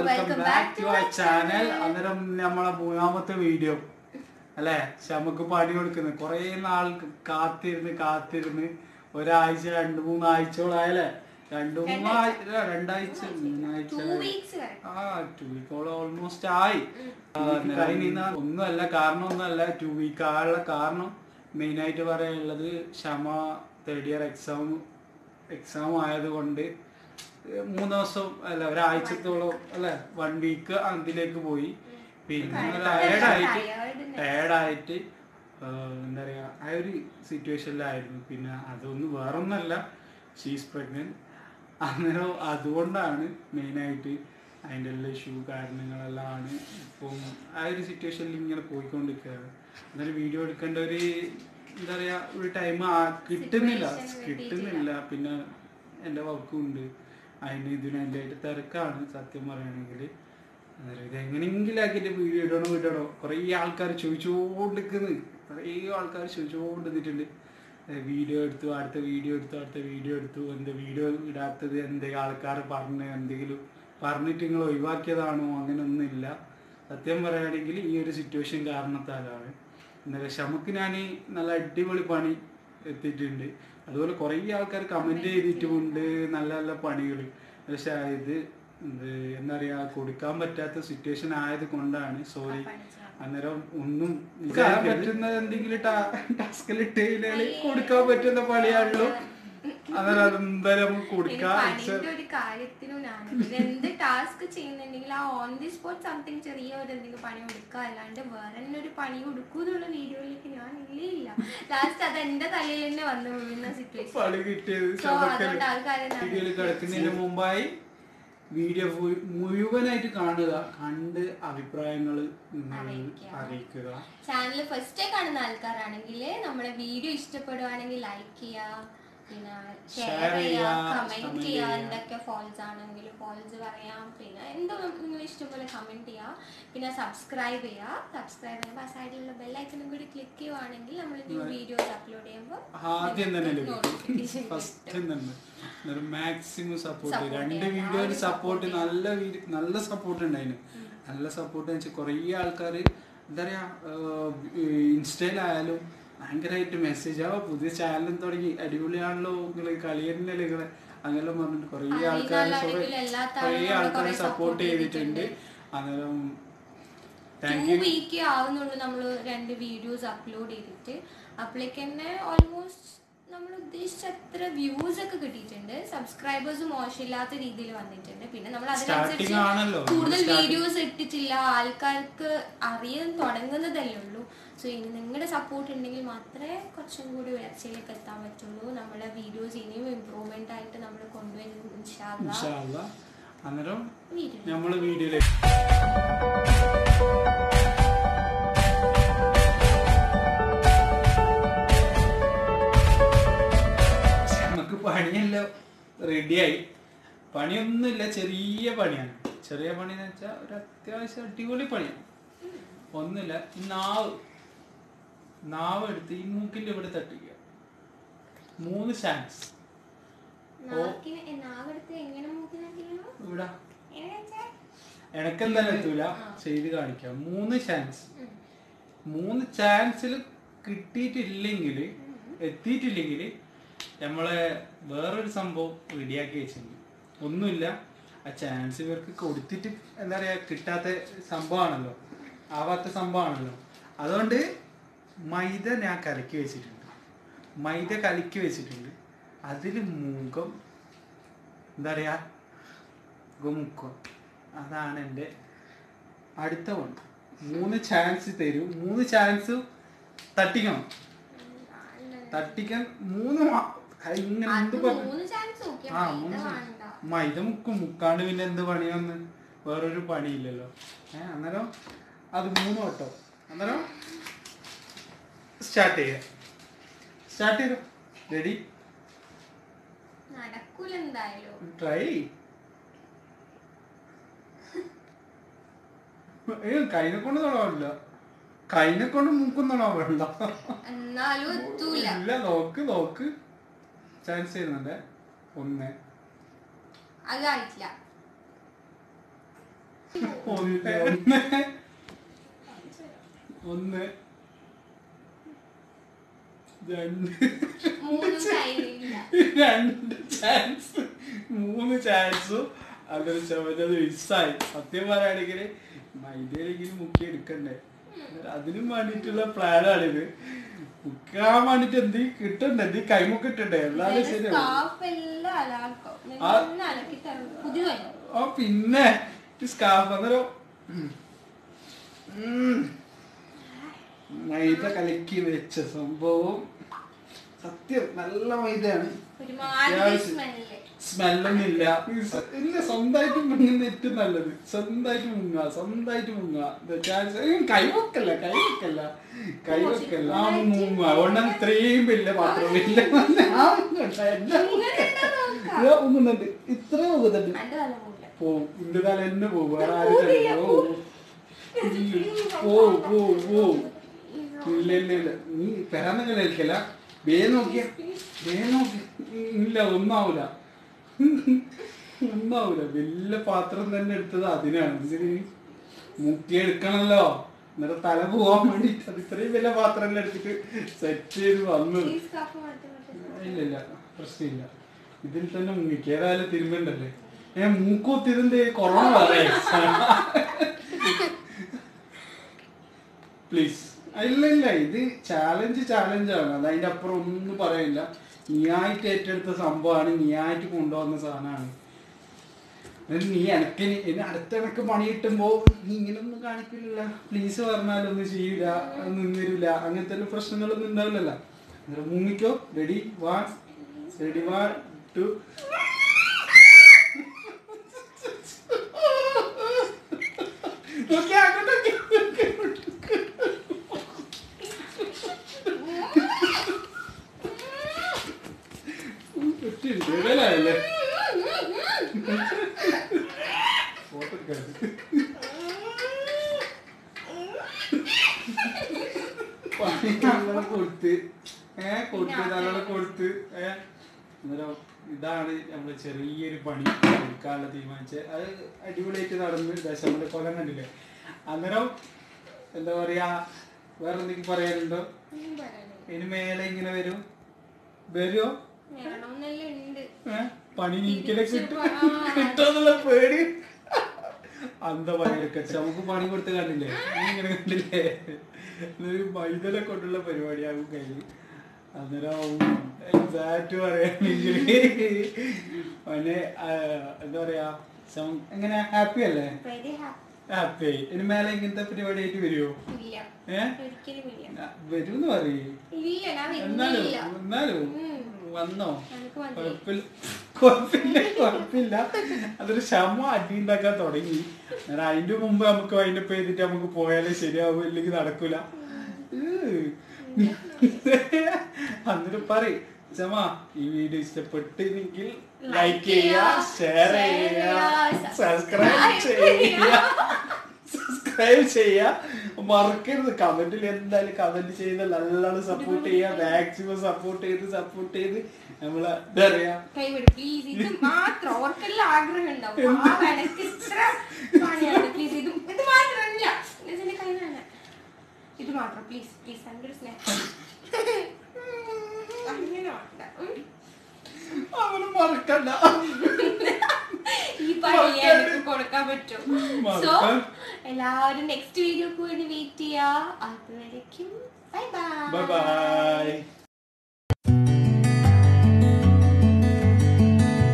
Welcome back to our channel അന്നേരം നമ്മളെ മൂന്നാമത്തെ വീഡിയോ അല്ലെ നമുക്ക് പണി കൊടുക്കുന്നത് കൊറേ നാൾ കാത്തിരുന്ന് കാത്തിരുന്ന് ഒരാഴ്ച രണ്ടു മൂന്നാഴ്ചകളായല്ലേ രണ്ടു മൂന്നാഴ്ച രണ്ടാഴ്ച മൂന്നാഴ്ച ടു വീക്സ് ആ ടു വീക്കോളം ഓൾമോസ്റ്റ് ആയി കഴിഞ്ഞ ഒന്നുമല്ല കാരണം ഒന്നുമല്ല ടു വീക്ക് ആയുള്ള കാരണം മെയിൻ ആയിട്ട് പറയാനുള്ളത് ക്ഷമ തേർഡ് ഇയർ എക്സാം എക്സാം ആയതുകൊണ്ട് മൂന്ന് ദിവസം അല്ല ഒരാഴ്ചത്തോളം അല്ലെ വൺ വീക്ക് അതിലേക്ക് പോയി പിന്നെ ടയർഡായിട്ട് ടയർഡായിട്ട് എന്താ പറയാ ആ ഒരു സിറ്റുവേഷനിലായിരുന്നു പിന്നെ അതൊന്നും വേറൊന്നല്ല ഷീസ് പ്രഗ്നന്റ് അന്നേരം അതുകൊണ്ടാണ് മെയിനായിട്ട് അതിൻ്റെ എല്ലാ ഇഷ്യൂ കാരണങ്ങളെല്ലാം ആണ് ഇപ്പം ആ ഒരു സിറ്റുവേഷനിൽ ഇങ്ങനെ പോയിക്കൊണ്ടിരിക്കുകയാണ് എന്നാലും വീഡിയോ എടുക്കേണ്ട ഒരു എന്താ പറയാ ഒരു ടൈം കിട്ടുന്നില്ല കിട്ടുന്നില്ല പിന്നെ എൻ്റെ വർക്കും ഉണ്ട് അതിന് ഇതിന് എൻ്റെ ആയിട്ട് തിരക്കാണ് സത്യം പറയുകയാണെങ്കിൽ അന്നേരം ഇത് എങ്ങനെയെങ്കിലും ആക്കിയിട്ട് വീഡിയോ ഇടണോ ഇടണോ കുറേ ആൾക്കാർ ചോദിച്ചുകൊണ്ടിരിക്കുന്നു കുറേ ആൾക്കാർ ചോദിച്ചുകൊണ്ട് നിന്നിട്ടുണ്ട് വീഡിയോ എടുത്തു അടുത്ത വീഡിയോ എടുത്തു അടുത്ത വീഡിയോ എടുത്തു എന്ത് വീഡിയോ ഇടാത്തത് എന്തെങ്കിലും ആൾക്കാർ പറഞ്ഞ് എന്തെങ്കിലും പറഞ്ഞിട്ട് നിങ്ങൾ ഒഴിവാക്കിയതാണോ അങ്ങനെയൊന്നുമില്ല സത്യം പറയുകയാണെങ്കിൽ ഈ ഒരു സിറ്റുവേഷൻ കാരണത്താലാണ് എന്നാലും ക്ഷമക്ക് ഞാൻ നല്ല അടിപൊളി പണി എത്തിയിട്ടുണ്ട് അതുപോലെ കുറേ ആൾക്കാർ കമന്റ് ചെയ്തിട്ടുമുണ്ട് നല്ല നല്ല പണികൾ പക്ഷെ ഇത് ഇത് എന്താ പറയാ കൊടുക്കാൻ പറ്റാത്ത സിറ്റുവേഷൻ ആയത് കൊണ്ടാണ് സോറി അന്നേരം ഒന്നും ചെയ്യാൻ പറ്റുന്ന എന്തെങ്കിലും ടാസ്കിൽ ഇട്ടതിൽ കൊടുക്കാൻ പറ്റുന്ന പണിയാണല്ലോ അന്നേരം അതെന്തായാലും നമുക്ക് കൊടുക്കാം പണിന്റെ ഒരു കാര്യത്തിനും ഞാൻ എന്ത് ടാസ്ക് ചെയ്യുന്നുണ്ടെങ്കിൽ ആ ഓൺ ദി സ്പോട്ട് സംതിങ് ചെറിയ ഒരു എന്തെങ്കിലും പണി കൊടുക്കുക അല്ലാണ്ട് വേറെ തന്നെ ഒരു പണി കൊടുക്കൂ എന്നുള്ള വീഡിയോയിലേക്ക് ഞാൻ ഇല്ലേ ഇല്ല ലാസ്റ്റ് അത് എന്റെ തലയിൽ തന്നെ വന്നു വീഴുന്ന സിറ്റുവേഷൻ പണി കിട്ടിയത് So, അതുകൊണ്ട് ആൾക്കാര് എന്താണ് വീഡിയോയിൽ കിടക്കുന്നതിന് മുമ്പായി വീഡിയോ മുഴുവനായിട്ട് കാണുക കണ്ട് അഭിപ്രായങ്ങൾ അറിയിക്കുക. അറിയിക്കുക ചാനൽ ഫസ്റ്റ് കാണുന്ന ആൾക്കാരാണെങ്കിൽ നമ്മുടെ വീഡിയോ ഇഷ്ടപ്പെടുവാണെങ്കിൽ ലൈക്ക് ചെയ്യുക പിന്നെ Share ഷെയർ ചെയ്യുക ചെയ്യുക, കമന്റ് comment ചെയ്യുക ചെയ്യുക. എന്തൊക്കെ ഫോൾസ് ആണെങ്കിൽ ഫോൾസ് പറയാം പിന്നെ എന്തോ നിങ്ങൾ ഇഷ്ടംപോലെ കമന്റ് ചെയ്യുക പിന്നെ സബ്സ്ക്രൈബ് ചെയ്യുക സബ്സ്ക്രൈബ് ചെയ്യുമ്പോൾ ആ സൈഡിലുള്ള ബെല്ലൈക്കനും കൂടി ക്ലിക്ക് ചെയ്യുവാണെങ്കിൽ നമ്മൾ വീഡിയോസ് അപ്ലോഡ് ചെയ്യുമ്പോൾ ആദ്യം തന്നെ ലഭിക്കും നോട്ടിഫിക്കേഷൻ ഫസ്റ്റ് തന്നെ മാക്സിമം സപ്പോർട്ട് Support രണ്ട് ചെയ്യാം. വീഡിയോയിൽ ആരും സപ്പോർട്ട് support നല്ല വീഡിയോ നല്ല സപ്പോർട്ട് ഉണ്ടായിരുന്നു നല്ല സപ്പോർട്ട് വെച്ചാൽ കുറേ ആൾക്കാർ എന്താ പറയാ ഇൻസ്റ്റയിലായാലും ഭയങ്കരമായിട്ട് മെസ്സേജ് ആ പുതിയ ചാനലും തുടങ്ങി അടിപൊളിയാണല്ലോ നിങ്ങള് കളിയല്ലേ നിങ്ങള് അങ്ങനെ പറഞ്ഞിട്ട് കുറേ അറിയുന്ന ആൾക്കാർ ആളാണെങ്കിലും അല്ലാത്ത കുറേ ആളുകളും ആൾക്കാർ കുറേ സപ്പോർട്ട് support ചെയ്തിട്ടുണ്ട് ചെയ്തിട്ടുണ്ട്. അന്നേരം ടു താങ്ക് യു വീക്ക് ആവുന്നുള്ളൂ നമ്മൾ രണ്ട് വീഡിയോസ് അപ്ലോഡ് ചെയ്തിട്ട് അപ്പോഴേക്ക് തന്നെ ഓൾമോസ്റ്റ് നമ്മൾ ഉദ്ദേശിച്ച അത്ര വ്യൂസ് ഒക്കെ കിട്ടിയിട്ടുണ്ട് സബ്സ്ക്രൈബേഴ്സ് മോശമില്ലാത്ത രീതിയിൽ വന്നിട്ടുണ്ട് പിന്നെ നമ്മൾ Starting ആണല്ലോ. അതിനനുസരിച്ച് കൂടുതൽ Starting. വീഡിയോസ് ഇട്ടിട്ടില്ല ആൾക്കാർക്ക് അറിയാൻ തുടങ്ങുന്നതല്ലേ ഉള്ളൂ സോ ഇനി നിങ്ങളുടെ സപ്പോർട്ട് ഉണ്ടെങ്കിൽ മാത്രമേ കുറച്ചും കൂടി ഉയർച്ചയിലേക്ക് എത്താൻ പറ്റുള്ളൂ നമ്മുടെ വീഡിയോസ് ഇനിയും ഇമ്പ്രൂവ്മെന്റ് ആയിട്ട് നമ്മൾ കൊണ്ടുവരും ഇൻഷാല്ലാ. ഇൻഷാ അല്ലാ. അന്നേരം വീഡിയോ നമ്മള് വീഡിയോയിലേക്ക് നമുക്ക് പണിയെല്ലാം റെഡിയായി പണിയൊന്നുമില്ല ചെറിയ പണിയാണ് ചെറിയ പണി എന്ന് വെച്ചാൽ ഒരു അത്യാവശ്യം അടിപൊളി പണിയാണ് ഒന്നുമില്ല ഈ നാവ് നാവ് എടുത്ത് ഈ മൂക്കിന്റെ ഇവിടെ തട്ടിക്കുക മൂന്ന് ചാൻസ് നാക്കിന് നാവെടുത്ത് എങ്ങനെ മൂക്കിനാക്കിയാണോ ഇവിടെ എങ്ങനെ വെച്ചാ എനക്കെന്തായാലും എത്തൂല ചെയ്ത് കാണിക്കാം മൂന്ന് ചാൻസ് മൂന്ന് ചാൻസിൽ കിട്ടിയിട്ടില്ലെങ്കിൽ എത്തിയിട്ടില്ലെങ്കിൽ നമ്മളെ വേറൊരു സംഭവം റെഡിയാക്കി വെച്ചിട്ടുണ്ട് ഒന്നുമില്ല ആ ചാൻസ് ഇവർക്ക് കൊടുത്തിട്ട് എന്താ പറയാ കിട്ടാത്ത സംഭവമാണല്ലോ ആവാത്ത സംഭവമാണല്ലോ അതുകൊണ്ട് മൈദ ഞാൻ കലക്കി വെച്ചിട്ടുണ്ട് മൈദ കലക്കി വെച്ചിട്ടുണ്ട് അതിൽ മുഖം എന്താ പറയാ മുക്കം അതാണ് എൻ്റെ അടുത്ത വൺ മൂന്ന് ചാൻസ് തരും മൂന്ന് ചാൻസ് തട്ടിക്കണം തട്ടിക്കാൻ മൂന്ന് മാ- അത് ഇങ്ങനെ എന്ത് അത് പറഞ്ഞു മൂന്ന് ചാൻസ് നോക്കിയാ ആ മതി. മൂന്ന് ഇത് chance. വേണ്ട. മൈദ മുക്കും മുക്കാണ്ട് പിന്നെ എന്ത് പണിയൊന്ന് വേറൊരു പണിയില്ലല്ലോ ഏ അന്നേരം അത് മൂന്ന് വട്ടോ അന്നേരം സ്റ്റാർട്ട് ചെയ്യാം സ്റ്റാർട്ട് ചെയ്തു റെഡി നടക്കൂല എന്തായാലും ട്രൈ ഏ കൈനെ കൊണ്ട് തൊടാവില്ല കൈനെ കൊണ്ട് മൂക്കും തൊടാൻ വേണ്ട എന്നാലും എത്തൂല ഇല്ല നോക്ക് നോക്ക് ചാൻസ് ചെയ്യുന്നുണ്ട് ഒന്ന് അതായിട്ടില്ല ഒന്ന് ഒന്ന് ഒന്ന് രണ്ട് മൂന്നും കയ്യിലില്ല രണ്ട് ചാൻസ് മൂന്ന് ചാൻസും അതൊരു ചുമതല മിസ്സായി സത്യം പറയുകയാണെങ്കിൽ മൈദയിലെങ്കിലും മുക്കി എടുക്കണ്ടേ അന്നേരം അതിനും വേണ്ടിയിട്ടുള്ള പ്ലാനാണിത് മുക്കാൻ വേണ്ടിട്ട് എന്ത് കിട്ടണ്ടേ എന്ത് കൈമുക്ക് കിട്ടണ്ടേ എല്ലാവരും ശരിയാവും സ്കാർഫ് എല്ലാം അലാക്കും ആ. എല്ലാം അലക്കി തരും പുതിയ ഓ പിന്നെ ഈ സ്കാർഫ് അന്നേരം ഉം. ഉം. മൈദ കലക്കി വെച്ച സംഭവം സത്യം നല്ല മൈദയാണ് ഒരുമാതിരി അത്യാവശ്യം. സ്മെല്ല് സ്മെല്ലൊന്നും ഇല്ല ഇല്ല സ്വന്തമായിട്ട് മുങ്ങുന്ന ഏറ്റവും നല്ലത് സ്വന്തമായിട്ട് മുങ്ങുക സ്വന്തമായിട്ട് മുങ്ങുക ഇത് ചാൻസ് ഏയ് കൈവക്കല്ല കൈവക്കല്ല കൈവക്കല്ല ആ മുങ്ങുക അതുകൊണ്ടാണ് ഇത്രയും വലിയ പാത്രം വലിയ ആ മുങ്ങണ്ട, എന്നെ ഇതാ മുങ്ങുന്നുണ്ട് ഇത്ര മുങ്ങുന്നുണ്ട് എന്റെ തല പോകില്ല പോവും ഇന്റെ തല തന്നെ പോവും വേറെ ആരും തല പോവും പോവും പോവും പോവും ഇല്ല ഇല്ല ഇല്ല നീ പെരാന്നൊക്കെ കഴിക്കല വേ നോക്കിയ വേ നോക്കി ഇല്ല ഒന്നാവൂല ഒന്നാവൂല വലിയ പാത്രം തന്നെ എടുത്തത് അതിനാണ് ഇതിന് മുക്കി എടുക്കണല്ലോ എന്നിട്ട് തല പോവാൻ വേണ്ടിട്ട് അത് ഇത്രയും വലിയ പാത്രം തന്നെ എടുത്തിട്ട് സെറ്റ് ചെയ്ത് വന്നത് ഈ സ്കാർഫ് മാറ്റി മാറ്റി ഇല്ല ഇല്ല പ്രശ്നമില്ല ഇതിൽ തന്നെ മുങ്ങിക്ക് ഏതായാലും തിരുമ്പണ്ടല്ലേ ഞാൻ മൂക്കൂത്തിരുന്ന് കൊറോണ പറയാ പ്ലീസ് ഇല്ല ഇല്ല ഇത് ചാലഞ്ച് ചാലഞ്ചാണ് അത് അതിന്റെ അപ്പുറം ഒന്നും പറയില്ല നീയായിട്ട് ഏറ്റെടുത്ത സംഭവമാണ് നീയായിട്ട് കൊണ്ടുവന്ന സാധനമാണ് എന്നിട്ട് നീ എനക്ക് ഇനി- ഇനി അടുത്ത എനക്ക് പണി കിട്ടുമ്പോ നീ ഇങ്ങനൊന്നും കാണിക്കില്ല പ്ലീസ് പറഞ്ഞാലൊന്നും ചെയ്യൂല നിന്നിരില്ല അങ്ങനത്തെ ഒരു പ്രശ്നങ്ങളൊന്നും ഉണ്ടാവില്ലല്ലോ അന്നേരം മുങ്ങിക്കോ ready one ready one two നോക്കിയേ, അങ്ങോട്ടേക്ക്, അങ്ങോട്ടേക്ക്. ഒറ്റ ഇടയിലായല്ലേ? ഫോട്ടോ എടുക്കാൻ. പണി നല്ലോണം കൊടുത്ത് ഏ കൊടുത്ത് നല്ലോണം കൊടുത്ത് ഏ അന്നേരം ഇതാണ് നമ്മള് ചെറിയൊരു പണി എടുക്കാനുള്ള തീരുമാനിച്ചത് അത് അടിപൊളിയായിട്ട് നടന്ന് ദശമന്റെ കൊലം കണ്ടില്ലേ അന്നേരം എന്താ പറയാ വേറെ എന്തെങ്കിലും പറയാനുണ്ടോ ഒന്നും പറയാനില്ല. ഇനി മേലെ ഇങ്ങനെ വരും വരുമോ വേണമെന്നെല്ലാം ഉണ്ട് ഏ? പണി നീക്കലെ തിരിച്ച് കിട്ടും പ- ആ. കിട്ടുമെന്നുള്ള പേടി അന്ത പണിയെടുക്കട്ടെ നമുക്ക് പണി കൊടുത്ത് കണ്ടില്ലേ നീ ഇങ്ങനെ കണ്ടില്ലേ ഇതൊരു മൈദനെ കൊണ്ടുള്ള പരിപാടിയാകും കയ്യിൽ അന്നേരം എക്സാക്ട് പറയുകയാണെങ്കിൽ പിന്നെ ആ, എന്താ പറയാ സം- എങ്ങനെ ഹാപ്പി അല്ലേ വെരി ഹാപ്പി ഹാപ്പി ഇനി മേലെ ഇങ്ങനത്തെ പരിപാടിയായിട്ട് വരുമോ ഇല്ല ഏ ഒരിക്കലും ഇല്ല വരൂന്ന് പറയേ ഇല്ല ഞാൻ എന്നാലും വരുന്നില്ല എന്നാലും ഉം. വന്നോ എനിക്ക് മതി കുഴപ്പമില്ല കുഴപ്പമില്ല കുഴപ്പമില്ല അതൊരു ക്ഷമ അടി ഉണ്ടാക്കാൻ തുടങ്ങി ഞാൻ അതിന്റെ മുമ്പ് നമുക്ക് അതിന്റെ ചെയ്തിട്ട് നമുക്ക് പോയാലേ ശരിയാവും ഇല്ലെങ്കിൽ നടക്കൂല എന്നിട്ട് പറയും ക്ഷമ ഈ വീഡിയോ ഇഷ്ടപ്പെട്ടില്ലെങ്കിൽ ലൈക്ക് ചെയ്യുക ഷെയർ ചെയ്യുക സബ്സ്ക്രൈബ് ചെയ്യുക സബ്സ്ക്രൈബ് ചെയ്യുക മറക്കരുത് കമന്റിൽ എന്തായാലും കമന്റ് ചെയ്ത് നല്ലോണം സപ്പോർട്ട് ചെയ്യുക മാക്സിമം സപ്പോർട്ട് ചെയ്ത് സപ്പോർട്ട് ചെയ്ത് നമ്മളെ എന്താ പറയാ കൈവിട് പ്ലീസ് ഇത് മാത്രം ഓർക്കെല്ലാം ആഗ്രഹം ഉണ്ടാവും ആ എനിക്ക് ഇത്ര പണിയാണ് പ്ലീസ് ഇത് ഇത് മാത്രമല്ല ഇതിന്റെ കൈ വേണ്ട ഇത് മാത്രം പ്ലീസ് പ്ലീസ് എൻ്റെ ഒരു സ്നേഹം അങ്ങനെ വേണ്ട ഉം. അവന് മറക്കണ്ട ഈ പണി എനിക്ക് കൊടുക്കാൻ പറ്റും സോ മറക്കാൻ. എല്ലാവരും നെക്സ്റ്റ് വീഡിയോക്ക് വേണ്ടി വെയിറ്റ് ചെയ്യാ അതുവരയ്ക്കും ബൈ ബൈ ബൈ ബൈ